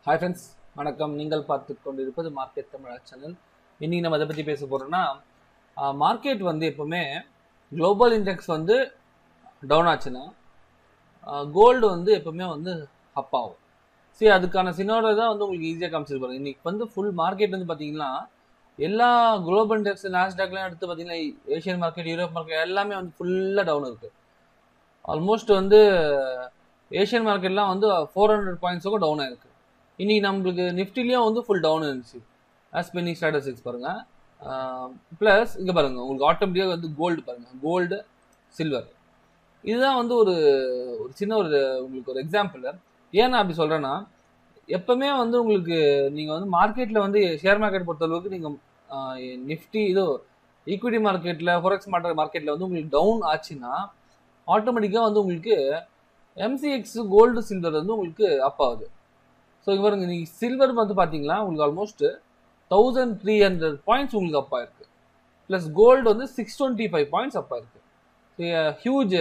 hi friends வணக்கம் நீங்கள் பார்த்து கொண்டிருப்பது மார்க்கெட் தமிழா சேனல் இன்னைக்கு நம்ம எதை பற்றி பேச போகிறோம்னா மார்க்கெட் வந்து எப்பவுமே குளோபல் இண்டெக்ஸ் வந்து டவுன் ஆச்சுன்னா கோல்டு வந்து எப்பவுமே வந்து அப் ஆகும் சரி அதுக்கான சினோட தான் வந்து உங்களுக்கு ஈஸியாக காமிச்சிருப்பாங்க இன்னைக்கு வந்து ஃபுல் மார்க்கெட் வந்து பார்த்தீங்கன்னா எல்லா குளோபல் இண்டெக்ஸ் நாஸ்டாக்லாம் எடுத்து பார்த்தீங்கன்னா ஏஷியன் மார்க்கெட் யூரோப் மார்க்கெட் எல்லாமே வந்து ஃபுல்லாக டவுன் இருக்குது ஆல்மோஸ்ட் வந்து ஏஷியன் மார்க்கெட்லாம் வந்து ஃபோர் ஹண்ட்ரட் பாயிண்ட்ஸுக்கும் டவுன் ஆயிருக்கு இன்னைக்கு நம்மளுக்கு நிஃப்டிலையும் வந்து ஃபுல் டவுன் இருந்துச்சு ஆஸ்பெனி ஸ்டாட்டஸ்டிக்ஸ் பாருங்க ப்ளஸ் இங்கே பாருங்க உங்களுக்கு ஆட்டோமேட்டிக்காக வந்து கோல்டு பாருங்க கோல்டு சில்வர் இதுதான் வந்து ஒரு ஒரு சின்ன ஒரு உங்களுக்கு ஒரு எக்ஸாம்பிள் ஏன் நான் அப்படி சொல்கிறேன்னா எப்பவுமே வந்து உங்களுக்கு நீங்கள் வந்து மார்க்கெட்டில் வந்து ஷேர் மார்க்கெட் பொறுத்தளவுக்கு நீங்கள் நிஃப்டி இதோ ஈக்விட்டி மார்க்கெட்டில் ஃபோரெக்ஸ் மார்க்கெட் மார்க்கெட்டில் வந்து உங்களுக்கு டவுன் ஆச்சுன்னா ஆட்டோமேட்டிக்காக வந்து உங்களுக்கு எம்சிஎக்ஸ் கோல்டு சில்வர் வந்து உங்களுக்கு அப் ஆகுது ஸோ இங்கே பாருங்க நீங்கள் சில்வர் வந்து பார்த்தீங்களா உங்களுக்கு almost thousand three hundred points உங்களுக்கு அப் ஆயிருக்கு ப்ளஸ் கோல்டு வந்து six twenty five points up ஆயிருக்கு ஹியூஜ்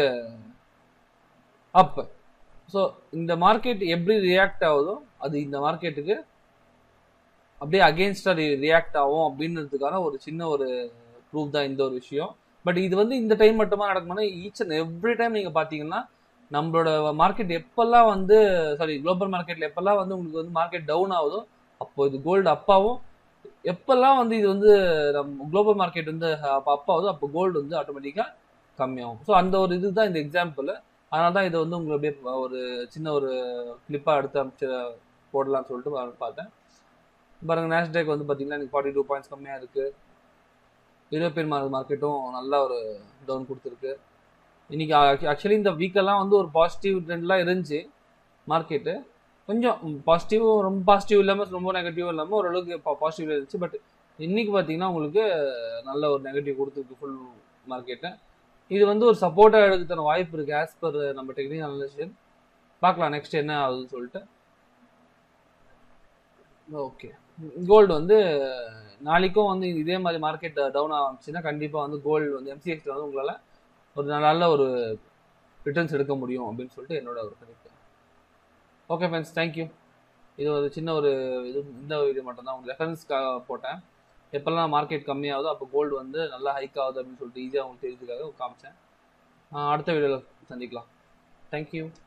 அப் ஸோ இந்த மார்க்கெட் எப்படி ரியாக்ட் ஆகுதோ அது இந்த மார்க்கெட்டுக்கு அப்படியே அகேன்ஸ்டாக ரியாக்ட் ஆகும் அப்படின்றதுக்கான ஒரு சின்ன ஒரு ப்ரூஃப் தான் இந்த ஒரு விஷயம் பட் இது வந்து இந்த டைம் மட்டுமா நடக்கும்னா ஈச் அண்ட் எவ்ரி டைம் நீங்கள் பார்த்தீங்கன்னா நம்மளோட மார்க்கெட் எப்பெல்லாம் வந்து சாரி குளோபல் மார்க்கெட்ல எப்பெல்லாம் வந்து உங்களுக்கு வந்து மார்க்கெட் டவுன் ஆகுதோ அப்போ இது கோல்டு அப்பாவும் எப்பெல்லாம் வந்து இது வந்து நம்ம குளோபல் மார்க்கெட் வந்து அப்போ அப்பாகுதோ அப்போ கோல்டு வந்து ஆட்டோமேட்டிக்காக கம்மியாகும் ஸோ அந்த ஒரு இதுதான் இந்த எக்ஸாம்பிள் அதனால தான் இதை வந்து உங்களுக்கு அப்படியே ஒரு சின்ன ஒரு கிளிப்பாக எடுத்து அமைச்சு போடலாம்னு சொல்லிட்டு பார்த்தேன் பாருங்க நேஷ்டேக் வந்து பார்த்தீங்கன்னா எனக்கு ஃபார்ட்டி டூ பாயிண்ட்ஸ் கம்மியாக இருக்குது யூரோப்பியன் மார்க்கெட்டும் நல்லா ஒரு டவுன் கொடுத்துருக்கு இன்னைக்கு ஆக்சுவலி இந்த வீக்கெல்லாம் வந்து ஒரு பாசிட்டிவ் ட்ரெண்ட்லாம் இருந்துச்சு மார்க்கெட்டு கொஞ்சம் பாசிட்டிவ் ரொம்ப பாசிட்டிவ் இல்லாமல் ரொம்ப நெகட்டிவ் இல்லாமல் ஓரளவுக்கு பாசிட்டிவ் இருந்துச்சு பட் இன்னைக்கு பார்த்தீங்கன்னா உங்களுக்கு நல்ல ஒரு நெகட்டிவ் கொடுத்துருக்கு ஃபுல் மார்க்கெட்டை இது வந்து ஒரு சப்போர்ட்டாக எடுக்கிறதுக்கான வாய்ப்பு இருக்குது ஆஸ் பர் நம்ம டெக்னிக்கல் அனலிசேஷன் பார்க்கலாம் நெக்ஸ்ட் என்ன ஆகுதுன்னு சொல்லிட்டு ஓகே கோல்டு வந்து நாளைக்கும் வந்து இதே மாதிரி மார்க்கெட் டவுன் ஆரம்பிச்சுன்னா கண்டிப்பாக வந்து கோல்டு வந்து எம்சிஎக்ஸில் வந்து உங்களால் ஒரு நல்ல ஒரு ரிட்டர்ன்ஸ் எடுக்க முடியும் அப்படின்னு சொல்லிட்டு என்னோட ஒரு கணிப்பு ஓகே ஃப்ரெண்ட்ஸ் தேங்க்யூ இது ஒரு சின்ன ஒரு இது இந்த வீடியோ மட்டும்தான் உங்களுக்கு ரெஃபரன்ஸ்க்காக போட்டேன் எப்போல்லாம் மார்க்கெட் கம்மியாகுதோ அப்போ கோல்டு வந்து நல்லா ஹைக் ஆகுது அப்படின்னு சொல்லிட்டு ஈஸியாக உங்களுக்கு தெரிஞ்சதுக்காக காமிச்சேன் அடுத்த வீடியோவில் சந்திக்கலாம் தேங்க்யூ